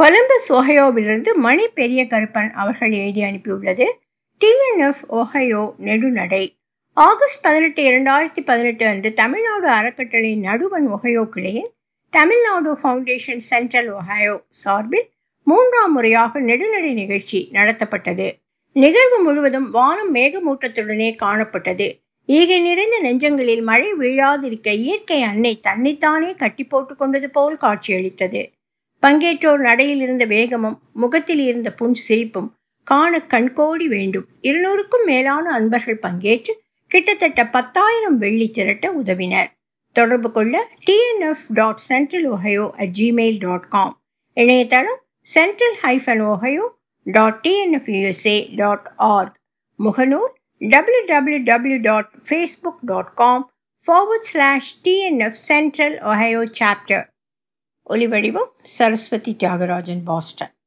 Columbus ஒஹயோவிலிருந்து மணி பெரிய கருப்பன் அவர்கள் எழுதி அனுப்பியுள்ளது டிஎன்எஃப் ஒஹயோ நெடுநடை ஆகஸ்ட் பதினெட்டு இரண்டாயிரத்தி பதினெட்டு அன்று தமிழ்நாடு அறக்கட்டளை நடுவன் ஒஹயோ கிளையின் தமிழ்நாடு ஃபவுண்டேஷன் சென்ட்ரல் ஒஹயோ சார்பில் மூன்றாம் முறையாக நெடுநடை நிகழ்ச்சி நடத்தப்பட்டது நிகழ்வு முழுவதும் வானம் மேகமூட்டத்துடனே காணப்பட்டது ஈகை நிறைந்த நெஞ்சங்களில் மழை வீழாதிருக்க இயற்கை அன்னை தன்னைத்தானே கட்டி போட்டுக் கொண்டது போல் காட்சியளித்தது பங்கேற்றோர் நடையில் இருந்த வேகமும் முகத்தில் இருந்த புன் சிரிப்பும் காண கண்கோடி வேண்டும் இருநூறுக்கும் மேலான அன்பர்கள் பங்கேற்று கிட்டத்தட்ட பத்தாயிரம் வெள்ளி திரட்ட உதவினர் தொடர்பு கொள்ள TNF dot central Ohio at gmail dot com இணையதளம் central hyphen Ohio dot TNFUSA dot org முகநூல் www.facebook.com forward slash TNF Central Ohio Chapter ஒலிவடிவம் சரஸ்வதி தியாகராஜன் பாஸ்டன்